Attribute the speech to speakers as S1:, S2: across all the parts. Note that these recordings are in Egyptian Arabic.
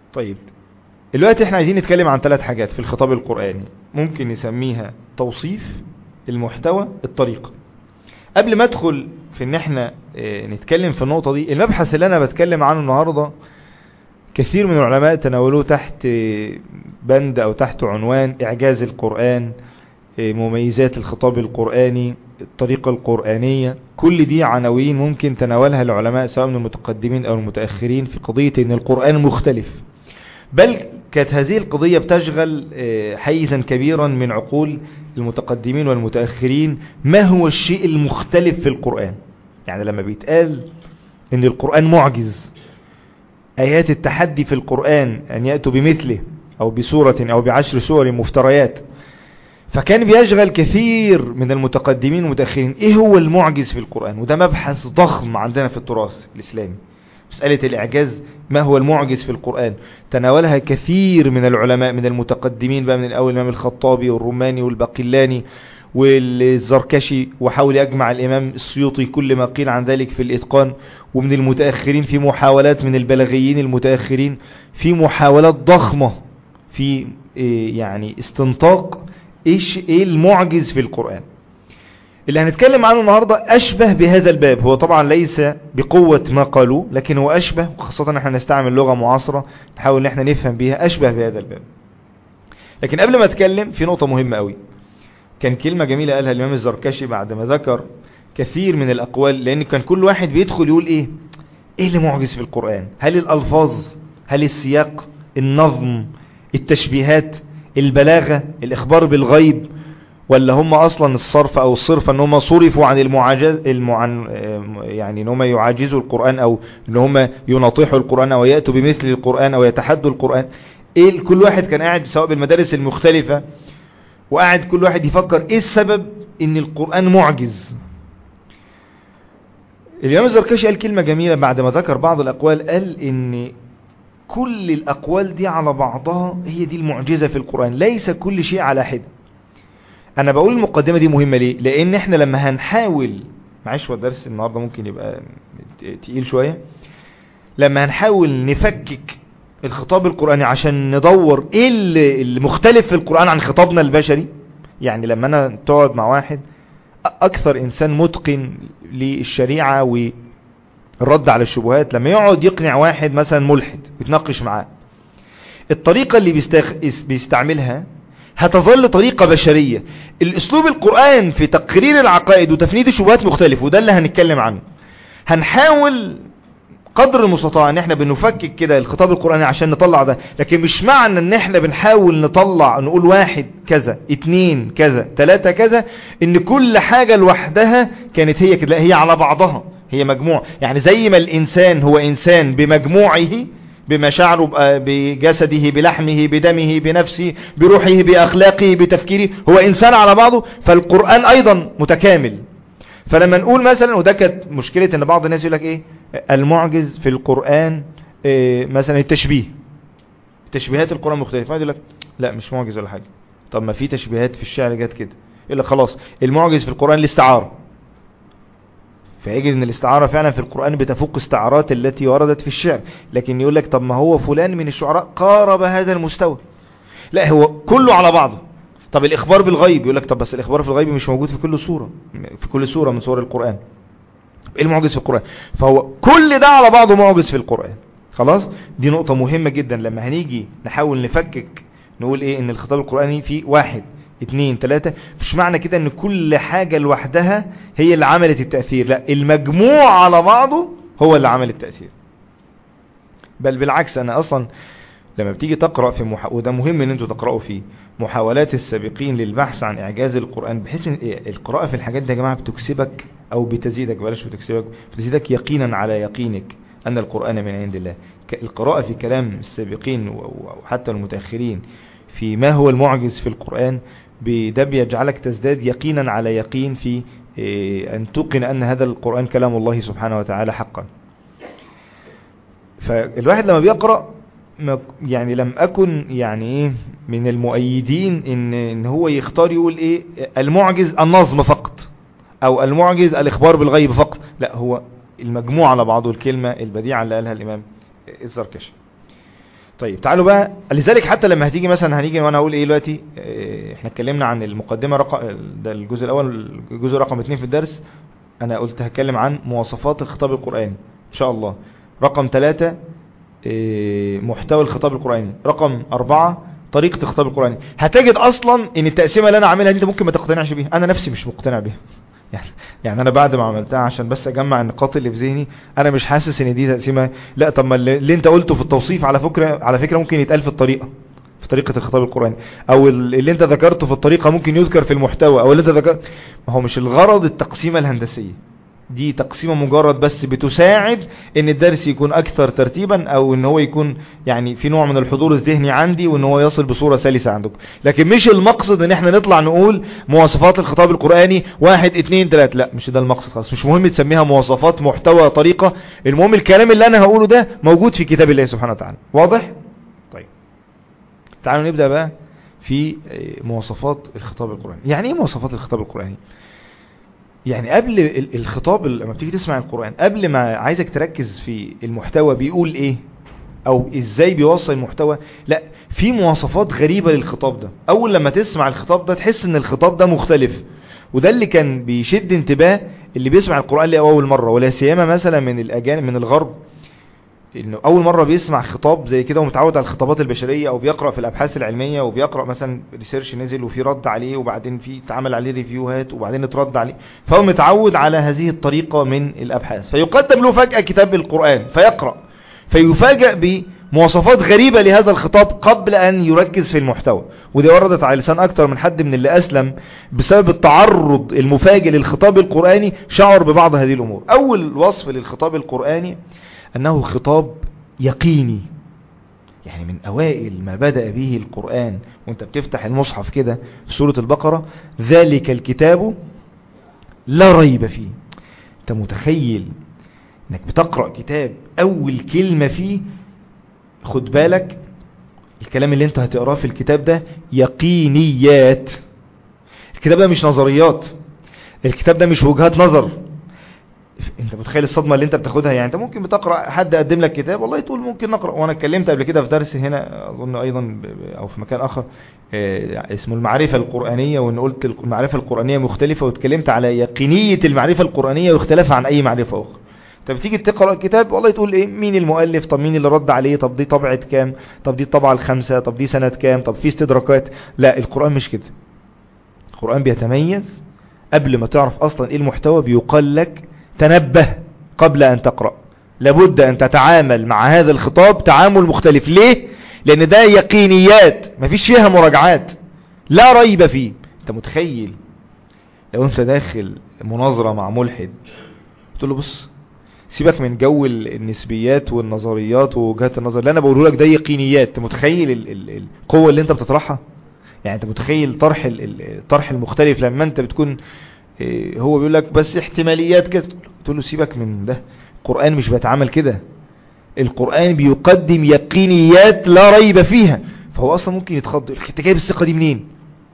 S1: طيب دلوقتي احنا عايزين نتكلم عن ثلاث حاجات في الخطاب القرآني ممكن نسميها توصيف المحتوى الطريقة قبل ما ادخل في ان احنا اه نتكلم في النقطة دي المبحث اللي انا بتكلم عنه النهاردة كثير من العلماء تناولوه تحت بند او تحت عنوان اعجاز القرآن اه مميزات الخطاب القرآني الطريقة القرآنية كل دي عناوين ممكن تناولها العلماء سواء من المتقدمين او المتأخرين في قضية ان القرآن مختلف بل كانت هذه القضية بتشغل حيزا كبيرا من عقول المتقدمين والمتأخرين ما هو الشيء المختلف في القرآن يعني لما بيتقال ان القرآن معجز ايات التحدي في القرآن ان يأتوا بمثله او بسورة او بعشر سور مفتريات فكان بيشغل كثير من المتقدمين والمتأخرين ايه هو المعجز في القرآن وده مبحث ضخم عندنا في التراث الاسلامي مسألة الإعجاز ما هو المعجز في القرآن تناولها كثير من العلماء من المتقدمين بقى من الأول الإمام الخطابي والروماني والباقلاني والزركشي وحاول يجمع الإمام السيوطي كل ما قيل عن ذلك في الإتقان ومن المتأخرين في محاولات من البلاغيين المتأخرين في محاولات ضخمة في يعني استنطاق إيش إيه المعجز في القرآن اللي هنتكلم عنه النهاردة أشبه بهذا الباب هو طبعا ليس بقوة ما قالوه لكن هو أشبه وخاصة احنا نستعمل لغة معاصرة نحاول ان احنا نفهم بيها أشبه بهذا الباب لكن قبل ما اتكلم في نقطة مهمة قوي كان كلمة جميلة قالها الإمام الزركشي بعد ما ذكر كثير من الأقوال لأن كان كل واحد بيدخل يقول إيه إيه اللي معجز في القرآن هل الألفاظ هل السياق النظم التشبيهات البلاغة الإخبار بالغيب ولا هم اصلا الصرف او الصرف ان هم صرفوا عن المعاجز المعن يعني ان هم يعاجزوا القرآن او ان هم يناطحوا القرآن او يأتوا بمثل القرآن او يتحدوا القرآن ايه كل واحد كان قاعد سواء بالمدارس المختلفة وقاعد كل واحد يفكر ايه السبب ان القرآن معجز الامام الزركشي قال كلمة جميلة بعد ما ذكر بعض الاقوال قال ان كل الاقوال دي على بعضها هي دي المعجزة في القرآن ليس كل شيء على حده انا بقول المقدمة دي مهمة ليه لان احنا لما هنحاول معلش هو الدرس النهاردة ممكن يبقى تقيل شوية لما هنحاول نفكك الخطاب القرآني عشان ندور ايه اللي مختلف في القرآن عن خطابنا البشري يعني لما انا تقعد مع واحد اكثر انسان متقن للشريعة والرد على الشبهات لما يقعد يقنع واحد مثلا ملحد ويتناقش معاه الطريقة اللي بيستخ... بيستعملها هتظل طريقة بشرية الاسلوب القرآن في تقرير العقائد وتفنيد الشبهات مختلف وده اللي هنتكلم عنه هنحاول قدر المستطاع ان احنا بنفكك كده الخطاب القرآني عشان نطلع ده لكن مش معنى ان احنا بنحاول نطلع نقول واحد كذا اتنين كذا تلاتة كذا ان كل حاجة لوحدها كانت هي كده لا هي على بعضها هي مجموع يعني زي ما الانسان هو انسان بمجموعه بمشاعره بجسده بلحمه بدمه بنفسه بروحه بأخلاقه بتفكيره هو إنسان على بعضه فالقرآن أيضا متكامل فلما نقول مثلا وده كانت مشكلة ان بعض الناس يقول لك ايه المعجز في القرآن إيه مثلا التشبيه تشبيهات القرآن مختلفة يقول لك لا مش معجز ولا حاجة طب ما في تشبيهات في الشعر جت كده يقول لك خلاص المعجز في القرآن الاستعارة فيجد ان الاستعارة فعلا في القرآن بتفوق استعارات التي وردت في الشعر لكن يقول لك طب ما هو فلان من الشعراء قارب هذا المستوى لا هو كله على بعضه طب الاخبار بالغيب يقول لك طب بس الاخبار في الغيب مش موجود في كل سورة في كل سورة من سور القرآن ايه المعجز في القرآن فهو كل ده على بعضه معجز في القرآن خلاص دي نقطة مهمة جدا لما هنيجي نحاول نفكك نقول ايه ان الخطاب القرآني فيه واحد اتنين تلاتة مش معنى كده ان كل حاجة لوحدها هي اللي عملت التأثير لا المجموع على بعضه هو اللي عمل التأثير بل بالعكس انا اصلا لما بتيجي تقرأ في مح... وده مهم ان انتوا تقرأوا فيه محاولات السابقين للبحث عن اعجاز القرآن بحيث ان القراءة في الحاجات دي يا جماعة بتكسبك او بتزيدك بلاش بتكسبك بتزيدك يقينا على يقينك ان القرآن من عند الله القراءة في كلام السابقين وحتى المتأخرين في ما هو المعجز في القرآن ده بيجعلك تزداد يقينا على يقين في أن توقن أن هذا القرآن كلام الله سبحانه وتعالى حقا فالواحد لما بيقرأ يعني لم أكن يعني إيه من المؤيدين إن, إن هو يختار يقول إيه المعجز النظم فقط أو المعجز الإخبار بالغيب فقط لا هو المجموع على بعضه الكلمة البديعة اللي قالها الإمام الزركشي طيب تعالوا بقى لذلك حتى لما هتيجي مثلا هنيجي وانا اقول ايه دلوقتي اه احنا اتكلمنا عن المقدمة رقم ده الجزء الاول الجزء رقم اتنين في الدرس انا قلت هتكلم عن مواصفات الخطاب القرآني ان شاء الله رقم ثلاثة اه محتوى الخطاب القرآني رقم اربعة طريقة الخطاب القرآني هتجد اصلا ان التقسيمة اللي انا عاملها دي انت ممكن ما تقتنعش بيها انا نفسي مش مقتنع بيها يعني يعني انا بعد ما عملتها عشان بس اجمع النقاط اللي في ذهني انا مش حاسس ان دي تقسيمه لا طب ما اللي انت قلته في التوصيف على فكره على فكره ممكن يتقال في الطريقه في طريقه الخطاب القراني او اللي انت ذكرته في الطريقه ممكن يذكر في المحتوى او اللي انت ذكرت ما هو مش الغرض التقسيمه الهندسيه دي تقسيمه مجرد بس بتساعد ان الدرس يكون اكثر ترتيبا او ان هو يكون يعني في نوع من الحضور الذهني عندي وان هو يصل بصورة سلسة عندكم لكن مش المقصد ان احنا نطلع نقول مواصفات الخطاب القرآني واحد اتنين تلات لا مش ده المقصد خلاص مش مهم تسميها مواصفات محتوى طريقة المهم الكلام اللي انا هقوله ده موجود في كتاب الله سبحانه وتعالى واضح طيب تعالوا نبدأ بقى في مواصفات الخطاب القرآني يعني ايه مواصفات الخطاب القرآني يعني قبل الخطاب لما بتيجي تسمع القرآن قبل ما عايزك تركز في المحتوى بيقول ايه او ازاي بيوصل المحتوى لا في مواصفات غريبة للخطاب ده اول لما تسمع الخطاب ده تحس ان الخطاب ده مختلف وده اللي كان بيشد انتباه اللي بيسمع القرآن لأول مرة ولا سيما مثلا من الأجانب من الغرب انه اول مرة بيسمع خطاب زي كده ومتعود على الخطابات البشرية او بيقرأ في الابحاث العلمية وبيقرأ مثلا ريسيرش نزل وفي رد عليه وبعدين في اتعمل عليه ريفيوهات وبعدين اترد عليه فهو متعود على هذه الطريقة من الابحاث فيقدم له فجأة كتاب القرآن فيقرأ فيفاجأ بمواصفات غريبة لهذا الخطاب قبل ان يركز في المحتوى ودي وردت على لسان اكتر من حد من اللي اسلم بسبب التعرض المفاجئ للخطاب القرآني شعر ببعض هذه الامور اول وصف للخطاب القرآني أنه خطاب يقيني يعني من أوائل ما بدأ به القرآن وانت بتفتح المصحف كده في سورة البقرة ذلك الكتاب لا ريب فيه انت متخيل انك بتقرأ كتاب أول كلمة فيه خد بالك الكلام اللي انت هتقراه في الكتاب ده يقينيات الكتاب ده مش نظريات الكتاب ده مش وجهات نظر انت متخيل الصدمة اللي انت بتاخدها يعني انت ممكن بتقرأ حد قدم لك كتاب والله تقول ممكن نقرأ وانا اتكلمت قبل كده في درس هنا اظن ايضا او في مكان اخر اه اسمه المعرفة القرآنية وان قلت المعرفة القرآنية مختلفة واتكلمت على يقينية المعرفة القرآنية واختلافها عن اي معرفة اخرى انت بتيجي تقرأ الكتاب والله تقول ايه مين المؤلف طب مين اللي رد عليه طب دي طبعة كام طب دي الطبعة الخامسة طب دي سنة كام طب في استدراكات لا القرآن مش كده القرآن بيتميز قبل ما تعرف اصلا ايه المحتوى بيقال لك تنبه قبل أن تقرأ لابد أن تتعامل مع هذا الخطاب تعامل مختلف ليه؟ لأن ده يقينيات مفيش فيها مراجعات لا ريب فيه أنت متخيل لو أنت داخل مناظرة مع ملحد تقول له بص سيبك من جو النسبيات والنظريات ووجهات النظر اللي أنا بقوله لك ده يقينيات أنت متخيل ال ال القوة اللي أنت بتطرحها يعني أنت متخيل طرح الطرح المختلف لما أنت بتكون هو بيقول لك بس احتماليات كده تقول له سيبك من ده القرآن مش بيتعامل كده القرآن بيقدم يقينيات لا ريب فيها فهو اصلا ممكن يتخض انت جايب الثقة دي منين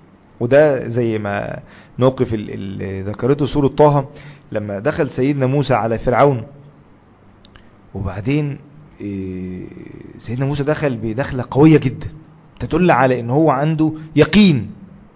S1: وده زي ما موقف اللي ذكرته سورة طه لما دخل سيدنا موسى على فرعون وبعدين سيدنا موسى دخل بدخلة قوية جدا تدل على ان هو عنده يقين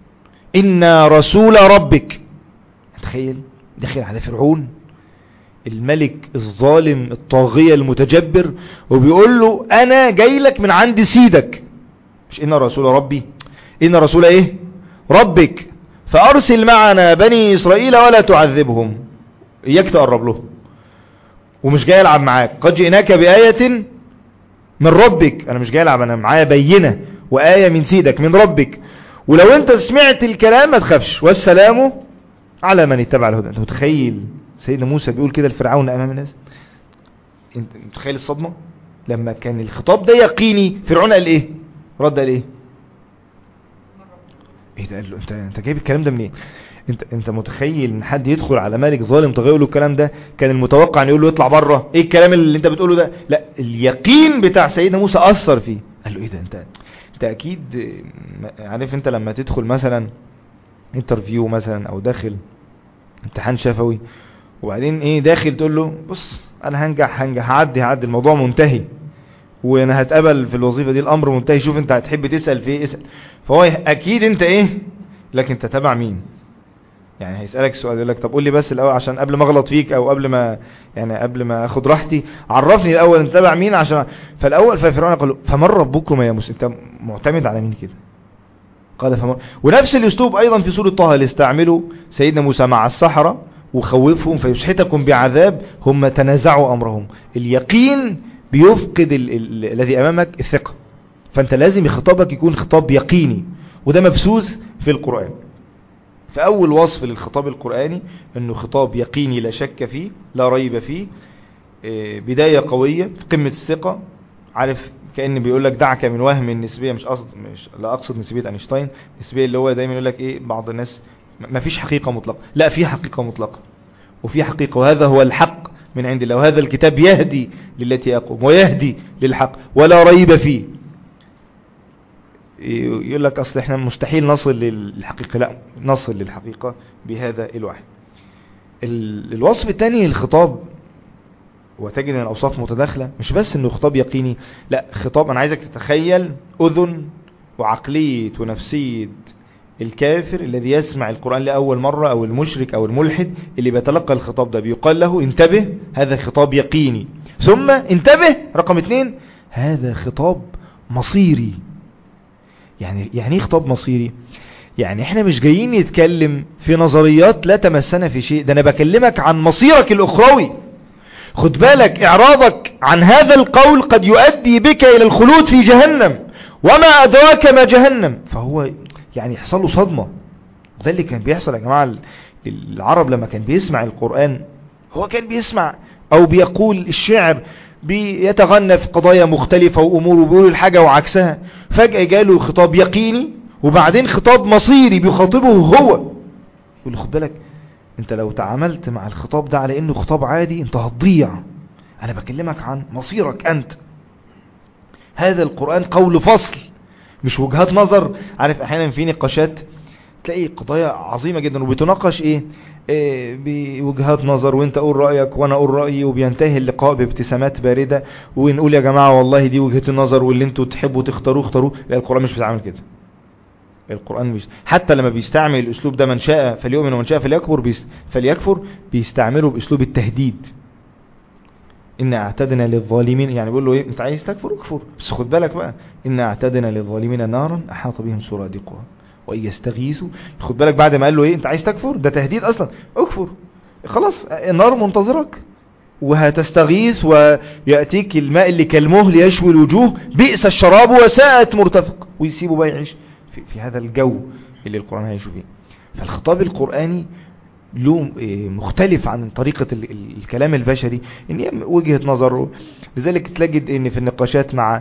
S1: إن رسول ربك تخيل داخل على فرعون الملك الظالم الطاغية المتجبر وبيقول له انا جاي لك من عند سيدك مش ان رسول ربي ان رسول ايه ربك فارسل معنا بني اسرائيل ولا تعذبهم اياك تقرب له ومش جاي العب معاك قد جئناك بآية من ربك انا مش جاي العب انا معايا بينة وآية من سيدك من ربك ولو انت سمعت الكلام ما تخافش والسلام على من اتبع الهدى انت متخيل سيدنا موسى بيقول كده لفرعون امام الناس انت متخيل الصدمة لما كان الخطاب ده يقيني فرعون قال ايه رد قال ايه ايه ده قال له انت انت جايب الكلام ده منين انت انت متخيل ان حد يدخل على ملك ظالم طاغيه يقول له الكلام ده كان المتوقع ان يقول له اطلع بره ايه الكلام اللي انت بتقوله ده لا اليقين بتاع سيدنا موسى اثر فيه قال له ايه ده انت انت اكيد عارف انت لما تدخل مثلا انترفيو مثلا او داخل امتحان شفوي وبعدين ايه داخل تقول له بص انا هنجح هنجح هعدي هعدي الموضوع منتهي وانا هتقبل في الوظيفة دي الامر منتهي شوف انت هتحب تسأل في ايه اسأل فهو اكيد انت ايه لكن انت تبع مين يعني هيسألك السؤال يقول لك طب قول لي بس الاول عشان قبل ما اغلط فيك او قبل ما يعني قبل ما اخد راحتي عرفني الاول انت تبع مين عشان فالاول ففرعون قال له فمن ربكم يا موسى انت معتمد على مين كده قال فمن ونفس الاسلوب ايضا في سورة طه اللي استعمله سيدنا موسى مع السحرة وخوفهم فيسحتكم بعذاب هم تنازعوا امرهم اليقين بيفقد ال- ال- الذي امامك الثقة فانت لازم خطابك يكون خطاب يقيني وده مبسوس في القرآن فأول وصف للخطاب القرآني أنه خطاب يقيني لا شك فيه لا ريب فيه إيه، بداية قوية في قمة الثقة عارف كأن بيقول لك دعك من وهم النسبية مش قصد مش لا أقصد نسبية أينشتاين النسبية اللي هو دايما يقول لك إيه بعض الناس ما فيش حقيقة مطلقة لا في حقيقة مطلقة وفي حقيقة وهذا هو الحق من عند الله وهذا الكتاب يهدي للتي يقوم ويهدي للحق ولا ريب فيه يقول لك اصل احنا مستحيل نصل للحقيقة لا نصل للحقيقة بهذا الوحي ال- الوصف الثاني للخطاب وتجد ان الاوصاف متداخلة مش بس انه خطاب يقيني لا خطاب انا عايزك تتخيل اذن وعقلية ونفسية الكافر الذي يسمع القرآن لأول مرة أو المشرك أو الملحد اللي بيتلقى الخطاب ده بيقال له انتبه هذا خطاب يقيني ثم انتبه رقم اثنين هذا خطاب مصيري يعني يعني ايه خطاب مصيري يعني احنا مش جايين نتكلم في نظريات لا تمسنا في شيء ده انا بكلمك عن مصيرك الاخروي خد بالك اعراضك عن هذا القول قد يؤدي بك الى الخلود في جهنم وما ادراك ما جهنم فهو يعني يحصل له صدمة وده اللي كان بيحصل يا جماعة العرب لما كان بيسمع القرآن هو كان بيسمع او بيقول الشعر بيتغنى في قضايا مختلفة وامور وبيقول الحاجة وعكسها فجأة جاله خطاب يقيني وبعدين خطاب مصيري بيخاطبه هو يقول له خد بالك انت لو تعاملت مع الخطاب ده على انه خطاب عادي انت هتضيع انا بكلمك عن مصيرك انت هذا القرآن قول فصل مش وجهات نظر عارف احيانا في نقاشات تلاقي قضايا عظيمة جدا وبتناقش ايه, إيه بوجهات نظر وانت قول رأيك وانا اقول رأيي وبينتهي اللقاء بابتسامات باردة ونقول يا جماعة والله دي وجهة النظر واللي انتوا تحبوا تختاروه اختاروه لا القرآن مش بيتعامل كده القرآن مش حتى لما بيستعمل الاسلوب ده من شاء فليؤمن ومن شاء فليكفر بيست... فليكفر بيستعمله باسلوب التهديد إن اعتدنا للظالمين يعني بيقول له ايه انت عايز تكفر اكفر بس خد بالك بقى إن اعتدنا للظالمين نارا احاط بهم سرادقها وان يستغيثوا خد بالك بعد ما قال له ايه انت عايز تكفر ده تهديد اصلا اكفر خلاص النار منتظرك وهتستغيث ويأتيك الماء اللي كالمهل يشوي الوجوه بئس الشراب وساءت مرتفق ويسيبه بقى يعيش في, في هذا الجو اللي القرآن هيشوف فيه فالخطاب القرآني له مختلف عن طريقة الكلام البشري ان هي وجهة نظره لذلك تجد ان في النقاشات مع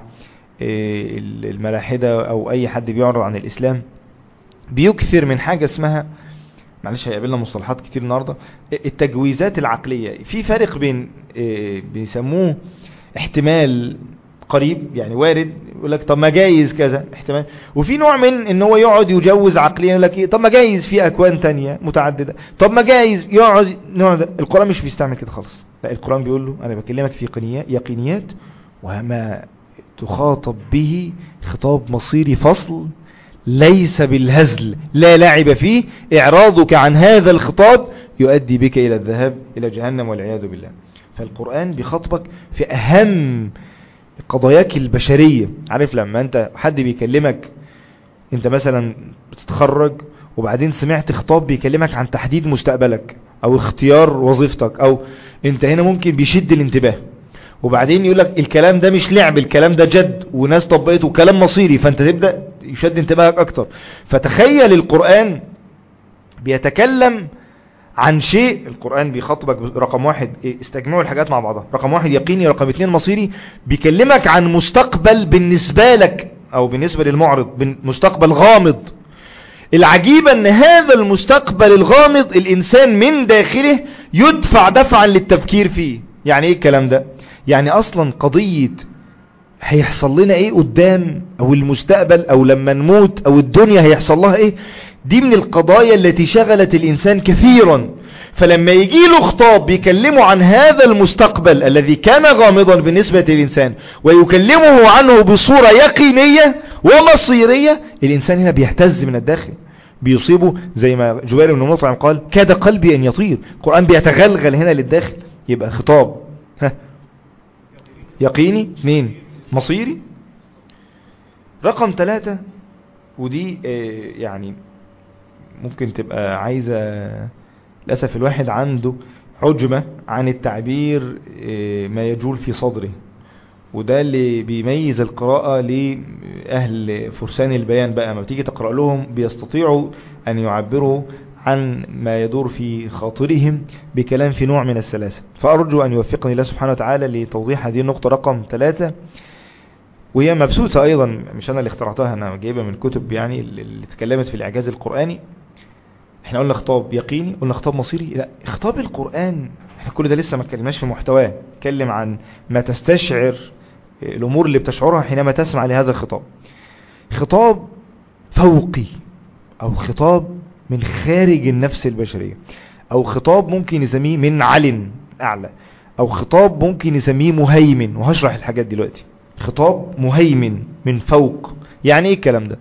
S1: الملاحدة او اي حد بيعرض عن الاسلام بيكثر من حاجة اسمها معلش هيقابلنا مصطلحات كتير النهاردة التجويزات العقلية في فرق بين بيسموه احتمال قريب يعني وارد يقول لك طب ما جايز كذا احتمال وفي نوع من ان هو يقعد يجوز عقليا يقول لك ايه طب ما جايز في اكوان تانية متعددة طب ما جايز يقعد نوع ده القرآن مش بيستعمل كده خالص لا القرآن بيقول له انا بكلمك في يقينيات وما تخاطب به خطاب مصيري فصل ليس بالهزل لا لعب فيه اعراضك عن هذا الخطاب يؤدي بك الى الذهاب الى جهنم والعياذ بالله فالقرآن بيخاطبك في اهم قضاياك البشرية عارف لما انت حد بيكلمك انت مثلا بتتخرج وبعدين سمعت خطاب بيكلمك عن تحديد مستقبلك او اختيار وظيفتك او انت هنا ممكن بيشد الانتباه وبعدين يقول لك الكلام ده مش لعب الكلام ده جد وناس طبقته كلام مصيري فانت تبدأ يشد انتباهك اكتر فتخيل القرآن بيتكلم عن شيء القرآن بيخاطبك رقم واحد استجمعوا الحاجات مع بعضها رقم واحد يقيني رقم اثنين مصيري بيكلمك عن مستقبل بالنسبة لك او بالنسبة للمعرض مستقبل غامض العجيب ان هذا المستقبل الغامض الانسان من داخله يدفع دفعا للتفكير فيه يعني ايه الكلام ده يعني اصلا قضية هيحصل لنا ايه قدام او المستقبل او لما نموت او الدنيا هيحصل لها ايه دي من القضايا التي شغلت الإنسان كثيرا فلما يجي له خطاب بيكلمه عن هذا المستقبل الذي كان غامضا بالنسبة للإنسان ويكلمه عنه بصورة يقينية ومصيرية الإنسان هنا بيهتز من الداخل بيصيبه زي ما جبير بن مطعم قال كاد قلبي أن يطير القرآن بيتغلغل هنا للداخل يبقى خطاب ها يقيني اثنين مصيري رقم ثلاثة ودي آه، يعني ممكن تبقى عايزة للأسف الواحد عنده حجمة عن التعبير آه، ما يجول في صدره وده اللي بيميز القراءة لأهل فرسان البيان بقى ما بتيجي تقرأ لهم بيستطيعوا أن يعبروا عن ما يدور في خاطرهم بكلام في نوع من السلاسة فأرجو أن يوفقني الله سبحانه وتعالى لتوضيح هذه النقطة رقم ثلاثة وهي مبسوطة أيضا مش أنا اللي اخترعتها أنا جايبها من كتب يعني اللي تكلمت في الإعجاز القرآني احنا قلنا خطاب يقيني قلنا خطاب مصيري لا خطاب القرآن احنا كل ده لسه ما اتكلمناش في محتواه اتكلم عن ما تستشعر الأمور اللي بتشعرها حينما تسمع لهذا الخطاب خطاب فوقي أو خطاب من خارج النفس البشرية أو خطاب ممكن نسميه من علن أعلى أو خطاب ممكن نسميه مهيمن وهشرح الحاجات دلوقتي خطاب مهيمن من فوق يعني ايه الكلام ده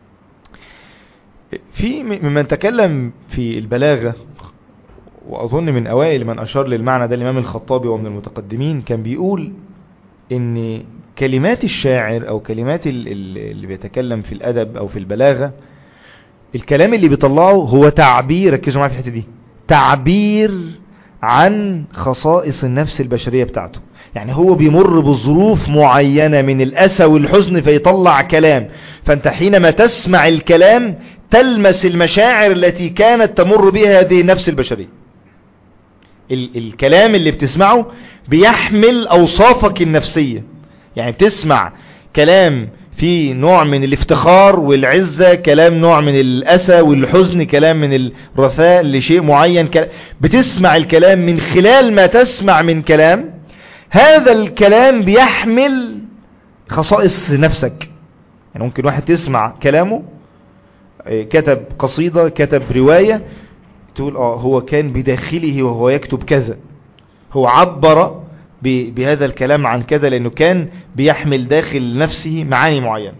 S1: في ممن تكلم في البلاغة وأظن من أوائل من أشار للمعنى ده الإمام الخطابي ومن المتقدمين كان بيقول ان كلمات الشاعر او كلمات اللي بيتكلم في الادب او في البلاغة الكلام اللي بيطلعه هو تعبير ركزوا معايا في الحته دي تعبير عن خصائص النفس البشرية بتاعته يعني هو بيمر بظروف معينة من الأسى والحزن فيطلع كلام فأنت حينما تسمع الكلام تلمس المشاعر التي كانت تمر بها هذه النفس البشرية ال الكلام اللي بتسمعه بيحمل أوصافك النفسية يعني بتسمع كلام في نوع من الافتخار والعزة كلام نوع من الأسى والحزن كلام من الرثاء لشيء معين بتسمع الكلام من خلال ما تسمع من كلام هذا الكلام بيحمل خصائص نفسك يعني ممكن واحد تسمع كلامه آه، كتب قصيدة كتب رواية تقول اه هو كان بداخله وهو يكتب كذا هو عبر بهذا الكلام عن كذا لأنه كان بيحمل داخل نفسه معاني معينة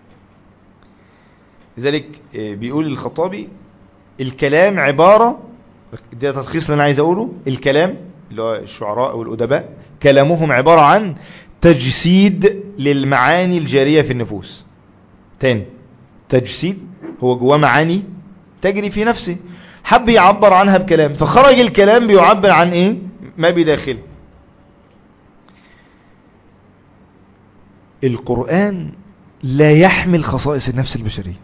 S1: لذلك آه، بيقول الخطابي الكلام عبارة ده تلخيص اللي أنا عايز أقوله الكلام اللي هو الشعراء والأدباء كلامهم عبارة عن تجسيد للمعاني الجارية في النفوس تاني تجسيد هو جواه معاني تجري في نفسه حب يعبر عنها بكلام فخرج الكلام بيعبر عن ايه ما بداخله القرآن لا يحمل خصائص النفس البشرية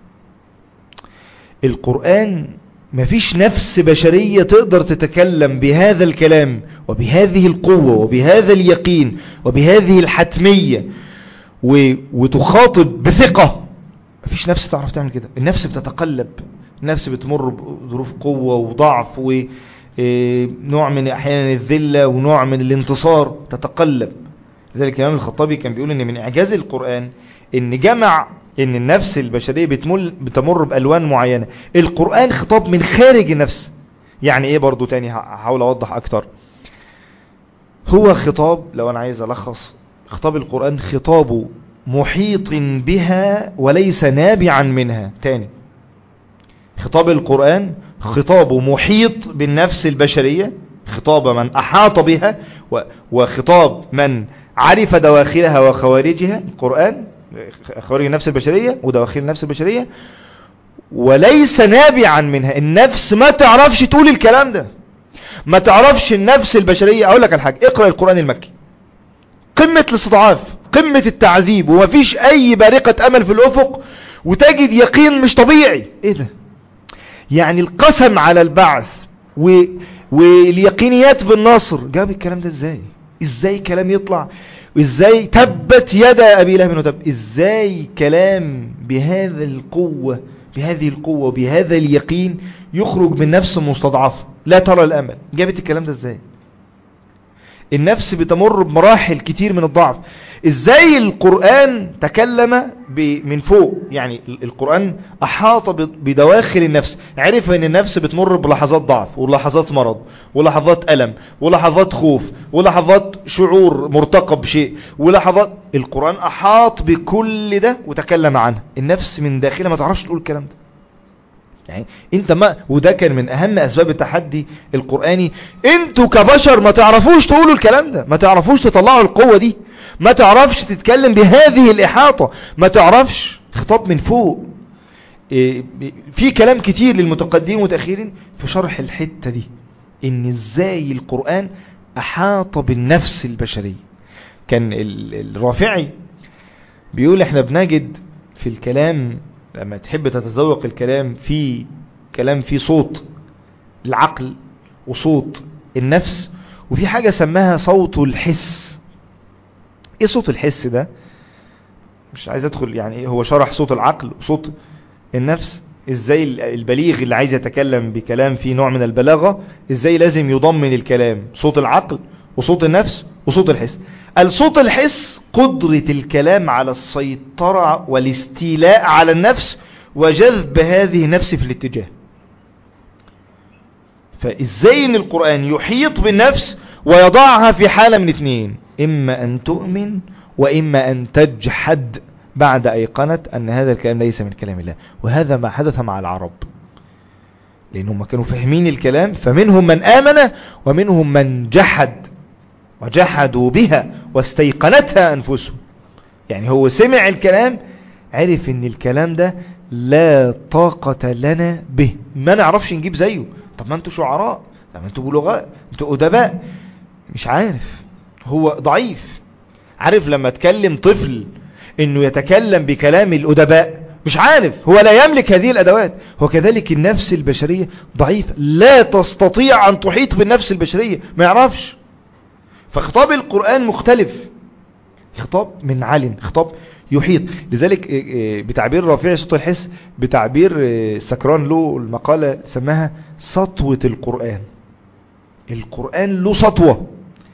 S1: القرآن مفيش نفس بشرية تقدر تتكلم بهذا الكلام وبهذه القوة وبهذا اليقين وبهذه الحتمية وتخاطب بثقة مفيش نفس تعرف تعمل كده النفس بتتقلب النفس بتمر بظروف قوة وضعف ونوع من احيانا الذلة ونوع من الانتصار تتقلب لذلك الامام الخطابي كان بيقول ان من اعجاز القرآن ان جمع ان النفس البشرية بتمل بتمر بالوان معينة القرآن خطاب من خارج النفس يعني ايه برضو تاني هحاول اوضح اكتر هو خطاب لو انا عايز الخص خطاب القرآن خطاب محيط بها وليس نابعا منها تاني خطاب القرآن خطاب محيط بالنفس البشرية خطاب من أحاط بها وخطاب من عرف دواخلها وخوارجها القرآن خوارج النفس البشرية ودواخل النفس البشرية وليس نابعا منها النفس ما تعرفش تقول الكلام ده ما تعرفش النفس البشرية اقول لك الحاجة اقرأ القرآن المكي قمة الاستضعاف قمة التعذيب ومفيش اي بارقة امل في الافق وتجد يقين مش طبيعي ايه ده يعني القسم على البعث و... واليقينيات بالنصر جاب الكلام ده ازاي ازاي كلام يطلع ازاي تبت يد ابي لهب وتب ازاي كلام بهذا القوة بهذه القوة وبهذا اليقين يخرج من نفس مستضعفة لا ترى الامل جابت الكلام ده ازاي النفس بتمر بمراحل كتير من الضعف ازاي القرآن تكلم من فوق يعني القرآن احاط بدواخل النفس عرف ان النفس بتمر بلحظات ضعف ولحظات مرض ولحظات ألم ولحظات خوف ولحظات شعور مرتقب بشيء ولحظات القرآن احاط بكل ده وتكلم عنه النفس من داخلها ما تعرفش تقول الكلام ده يعني انت ما وده كان من اهم اسباب التحدي القرآني انتوا كبشر ما تعرفوش تقولوا الكلام ده ما تعرفوش تطلعوا القوة دي ما تعرفش تتكلم بهذه الاحاطة ما تعرفش خطاب من فوق إيه في كلام كتير للمتقدمين والمتأخرين في شرح الحتة دي ان ازاي القرآن احاط بالنفس البشرية كان الرافعي بيقول احنا بنجد في الكلام لما تحب تتذوق الكلام في كلام في صوت العقل وصوت النفس وفي حاجة سماها صوت الحس ايه صوت الحس ده مش عايز ادخل يعني هو شرح صوت العقل وصوت النفس ازاي البليغ اللي عايز يتكلم بكلام فيه نوع من البلاغة ازاي لازم يضمن الكلام صوت العقل وصوت النفس وصوت الحس الصوت الحس قدرة الكلام على السيطرة والاستيلاء على النفس وجذب هذه النفس في الاتجاه فازاي ان القرآن يحيط بالنفس ويضعها في حالة من اثنين اما ان تؤمن واما ان تجحد بعد ايقنت ان هذا الكلام ليس من كلام الله وهذا ما حدث مع العرب لانهم كانوا فاهمين الكلام فمنهم من امن ومنهم من جحد وجحدوا بها واستيقنتها أنفسهم يعني هو سمع الكلام عرف ان الكلام ده لا طاقة لنا به ما نعرفش نجيب زيه طب ما انتوا شعراء طب ما انتوا بلغاء انتوا أدباء مش عارف هو ضعيف عارف لما تكلم طفل انه يتكلم بكلام الأدباء مش عارف هو لا يملك هذه الأدوات هو كذلك النفس البشرية ضعيف لا تستطيع أن تحيط بالنفس البشرية ما يعرفش فخطاب القرآن مختلف خطاب من علن خطاب يحيط لذلك بتعبير رفيع صوت الحس بتعبير سكران له المقالة سماها سطوة القرآن القرآن له سطوة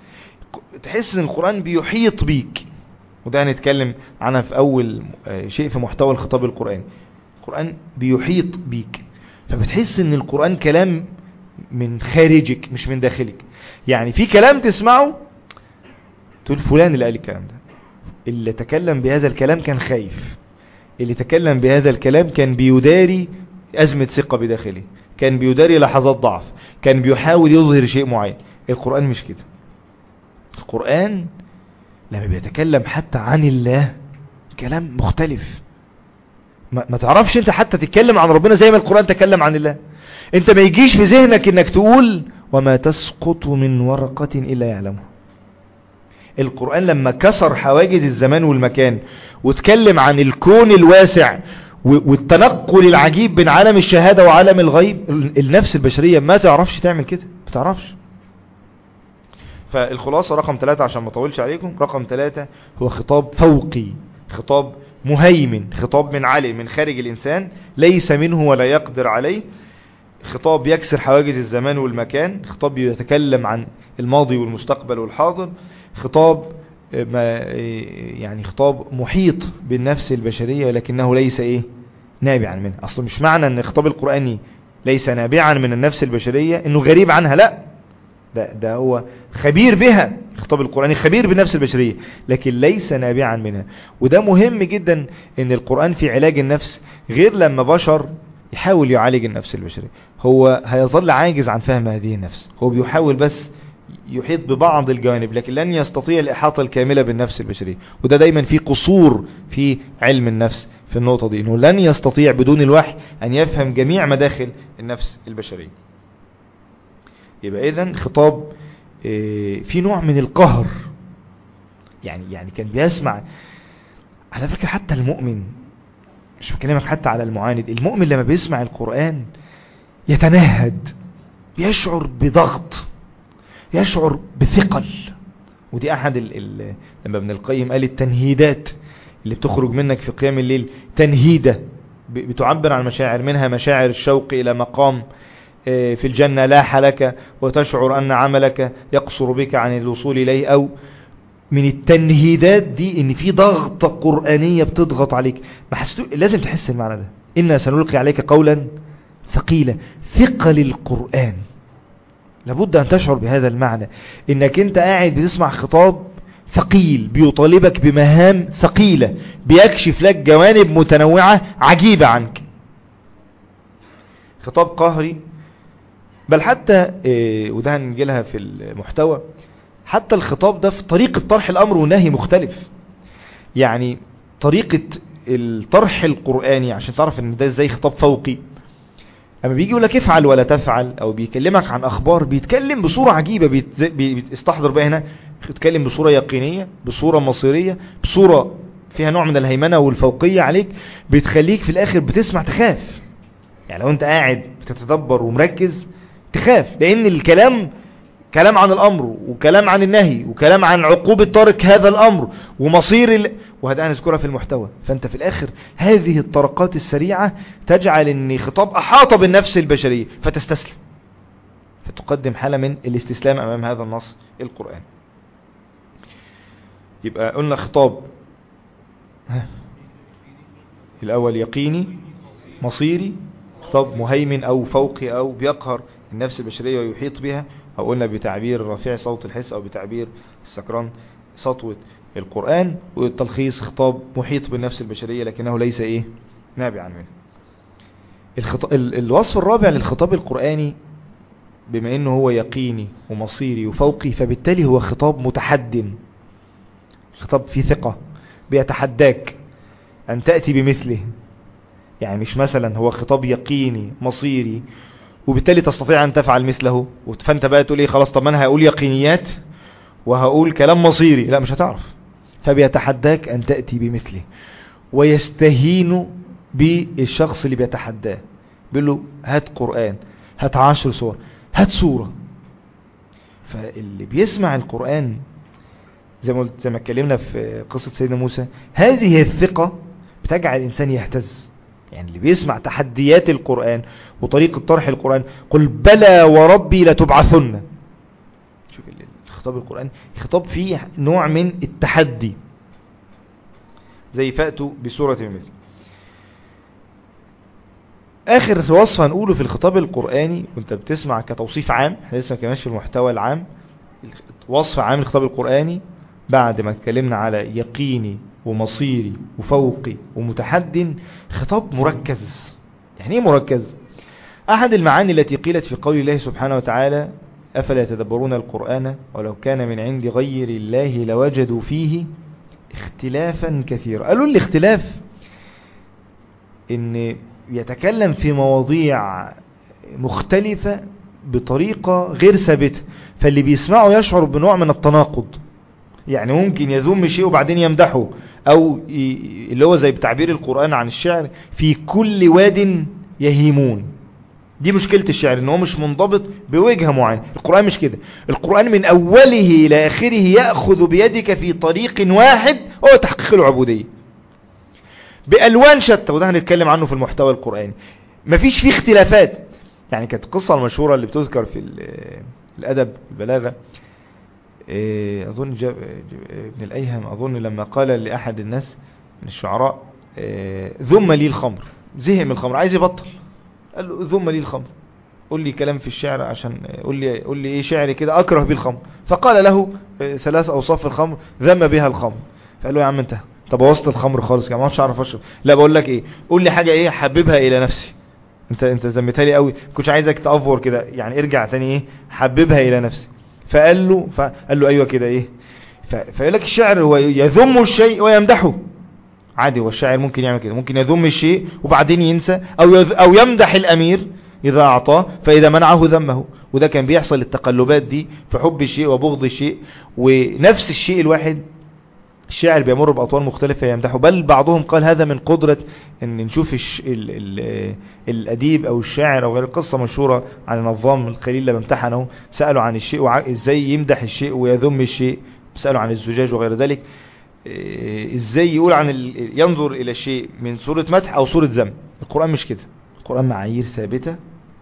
S1: تحس ان القرآن بيحيط بيك وده هنتكلم عنها في اول شيء في محتوى الخطاب القرآني القرآن بيحيط بيك فبتحس ان القرآن كلام من خارجك مش من داخلك يعني في كلام تسمعه تقول فلان اللي قال الكلام ده اللي تكلم بهذا الكلام كان خايف اللي تكلم بهذا الكلام كان بيداري أزمة ثقة بداخله كان بيداري لحظات ضعف كان بيحاول يظهر شيء معين القرآن مش كده القرآن لما بيتكلم حتى عن الله كلام مختلف ما, ما تعرفش انت حتى تتكلم عن ربنا زي ما القرآن تكلم عن الله انت ما يجيش في ذهنك انك تقول وما تسقط من ورقة إلا يعلمه القرآن لما كسر حواجز الزمان والمكان واتكلم عن الكون الواسع والتنقل العجيب بين عالم الشهادة وعالم الغيب النفس البشرية ما تعرفش تعمل كده ما تعرفش فالخلاصة رقم ثلاثة عشان ما طولش عليكم رقم ثلاثة هو خطاب فوقي خطاب مهيمن خطاب من علي من خارج الإنسان ليس منه ولا يقدر عليه خطاب يكسر حواجز الزمان والمكان خطاب يتكلم عن الماضي والمستقبل والحاضر خطاب يعني خطاب محيط بالنفس البشرية لكنه ليس ايه نابعا منها اصلا مش معنى ان الخطاب القرآني ليس نابعا من النفس البشرية انه غريب عنها لا ده, ده هو خبير بها الخطاب القرآني خبير بالنفس البشرية لكن ليس نابعا منها وده مهم جدا ان القرآن في علاج النفس غير لما بشر يحاول يعالج النفس البشرية هو هيظل عاجز عن فهم هذه النفس هو بيحاول بس يحيط ببعض الجوانب لكن لن يستطيع الإحاطة الكاملة بالنفس البشرية وده دايما في قصور في علم النفس في النقطة دي انه لن يستطيع بدون الوحي ان يفهم جميع مداخل النفس البشرية يبقى اذا خطاب في نوع من القهر يعني يعني كان بيسمع على فكرة حتى المؤمن مش بكلمك حتى على المعاند المؤمن لما بيسمع القرآن يتنهد يشعر بضغط يشعر بثقل ودي احد ال ال لما ابن القيم قال التنهيدات اللي بتخرج منك في قيام الليل تنهيدة بتعبر عن مشاعر منها مشاعر الشوق الى مقام في الجنة لاح لك وتشعر أن عملك يقصر بك عن الوصول إليه أو من التنهيدات دي ان في ضغطة قرآنية بتضغط عليك ما حسيتو لازم تحس المعنى ده إنا سنلقي عليك قولا ثقيلا ثقل القرآن لابد أن تشعر بهذا المعنى إنك أنت قاعد بتسمع خطاب ثقيل بيطالبك بمهام ثقيلة بيكشف لك جوانب متنوعة عجيبة عنك خطاب قهري بل حتى إيه وده هنجيلها في المحتوى حتى الخطاب ده في طريقة طرح الأمر والنهي مختلف يعني طريقة الطرح القرآني عشان تعرف ان ده ازاي خطاب فوقي اما بيجي يقول لك افعل ولا تفعل او بيكلمك عن اخبار بيتكلم بصورة عجيبة بيستحضر بقى هنا بيتكلم بصورة يقينية بصورة مصيرية بصورة فيها نوع من الهيمنة والفوقية عليك بتخليك في الاخر بتسمع تخاف يعني لو انت قاعد بتتدبر ومركز تخاف لان الكلام كلام عن الأمر وكلام عن النهي وكلام عن عقوبة ترك هذا الأمر ومصير ال... وهذا نذكرها في المحتوى فأنت في الآخر هذه الطرقات السريعة تجعل أن خطاب أحاط بالنفس البشرية فتستسلم فتقدم حالة من الاستسلام أمام هذا النص القرآن يبقى قلنا خطاب الأول يقيني مصيري خطاب مهيمن أو فوقي أو بيقهر النفس البشرية ويحيط بها أو قلنا بتعبير رفيع صوت الحس أو بتعبير السكران سطوة القرآن والتلخيص خطاب محيط بالنفس البشرية لكنه ليس إيه نابعا منه الخط... ال... الوصف الرابع للخطاب القرآني بما انه هو يقيني ومصيري وفوقي فبالتالي هو خطاب متحد خطاب فيه ثقة بيتحداك ان تأتي بمثله يعني مش مثلا هو خطاب يقيني مصيري وبالتالي تستطيع أن تفعل مثله فأنت بقى تقول إيه خلاص طب أنا هقول يقينيات وهقول كلام مصيري لا مش هتعرف فبيتحداك أن تأتي بمثله ويستهين بالشخص اللي بيتحداه بيقول له هات قرآن هات عشر صور هات صورة فاللي بيسمع القرآن زي ما قلت زي ما اتكلمنا في قصة سيدنا موسى هذه الثقة بتجعل الإنسان يهتز يعني اللي بيسمع تحديات القرآن وطريقة طرح القرآن قل بلى وربي لتبعثن شوف الخطاب القرآن خطاب فيه نوع من التحدي زي فأتوا بسورة مثل آخر وصف هنقوله في الخطاب القرآني وانت بتسمع كتوصيف عام احنا لسه ما كناش في المحتوى العام وصف عام الخطاب القرآني بعد ما اتكلمنا على يقيني ومصيري وفوقي ومتحد خطاب مركز يعني ايه مركز احد المعاني التي قيلت في قول الله سبحانه وتعالى افلا يتدبرون القرآن ولو كان من عند غير الله لوجدوا فيه اختلافا كثيرا قالوا الاختلاف ان يتكلم في مواضيع مختلفة بطريقة غير ثابتة فاللي بيسمعه يشعر بنوع من التناقض يعني ممكن يذم شيء وبعدين يمدحه او اللي هو زي بتعبير القرآن عن الشعر في كل واد يهيمون دي مشكلة الشعر ان هو مش منضبط بوجهة معينة القرآن مش كده القرآن من اوله الى اخره يأخذ بيدك في طريق واحد هو تحقيق العبودية بألوان شتى وده هنتكلم عنه في المحتوى القرآني مفيش فيه اختلافات يعني كانت القصة المشهورة اللي بتذكر في الأدب البلاغة أظن جاب ابن الأيهم أظن لما قال لأحد الناس من الشعراء ذم لي الخمر زهق من الخمر عايز يبطل قال له ذم لي الخمر قول لي كلام في الشعر عشان قول لي قول لي ايه شعري كده اكره بيه الخمر فقال له ثلاث اوصاف الخمر ذم بها الخمر فقال له يا عم انت طب وسط الخمر خالص كده ما عادش اعرف اشرب لا بقول لك ايه قول لي حاجه ايه حببها الى نفسي انت انت ذمتها لي قوي كنتش عايزك تافور كده يعني ارجع تاني ايه حببها الى نفسي فقال له فقال له ايوه كده ايه فيقول لك الشاعر هو يذم الشيء ويمدحه عادي هو الشاعر ممكن يعمل كده ممكن يذم الشيء وبعدين ينسى او يذ او يمدح الامير اذا اعطاه فاذا منعه ذمه وده كان بيحصل التقلبات دي في حب الشيء وبغض الشيء ونفس الشيء الواحد الشاعر بيمر بأطوال مختلفة يمدحه بل بعضهم قال هذا من قدرة ان نشوف الش... ال... ال... الأديب أو الشاعر أو غير القصة مشهورة عن النظام الخليل لما امتحنه سألوا عن الشيء وع... ازاي يمدح الشيء ويذم الشيء سألوا عن الزجاج وغير ذلك ازاي يقول عن ال... ينظر إلى الشيء من صورة مدح أو صورة ذم القرآن مش كده القرآن معايير ثابتة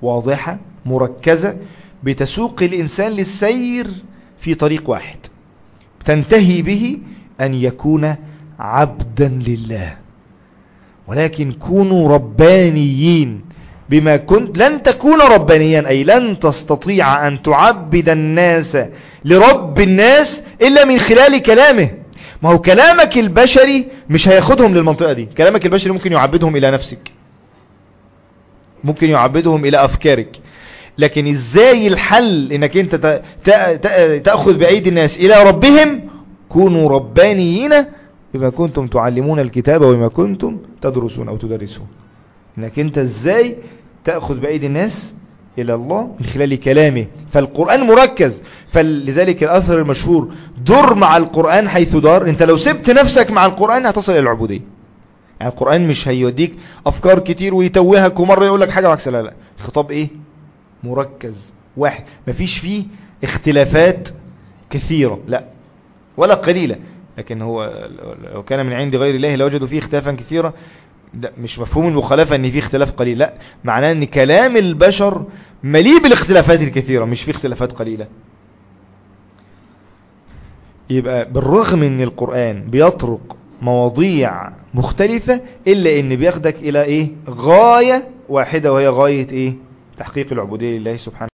S1: واضحة مركزة بتسوق الإنسان للسير في طريق واحد تنتهي به أن يكون عبدا لله ولكن كونوا ربانيين بما كنت لن تكون ربانيا أي لن تستطيع أن تعبد الناس لرب الناس إلا من خلال كلامه ما هو كلامك البشري مش هياخدهم للمنطقة دي كلامك البشري ممكن يعبدهم إلى نفسك ممكن يعبدهم إلى أفكارك لكن ازاي الحل انك انت تأخذ بأيدي الناس الى ربهم كونوا ربانيين بما كنتم تعلمون الكتاب وبما كنتم تدرسون او تدرسون انك انت ازاي تأخذ بأيدي الناس الى الله من خلال كلامه فالقرآن مركز فلذلك الاثر المشهور در مع القرآن حيث دار انت لو سبت نفسك مع القرآن هتصل الى العبودية يعني القرآن مش هيوديك افكار كتير ويتوهك ومرة يقول لك حاجة وعكس لا لا الخطاب ايه مركز واحد مفيش فيه اختلافات كثيرة لا ولا قليلة لكن هو لو كان من عند غير الله لوجدوا فيه اختلافا كثيرة ده مش مفهوم المخالفة ان فيه اختلاف قليل لا معناه ان كلام البشر مليء بالاختلافات الكثيرة مش فيه اختلافات قليلة يبقى بالرغم ان القرآن بيطرق مواضيع مختلفة الا ان بياخدك الى ايه غاية واحدة وهي غاية ايه تحقيق العبودية لله سبحانه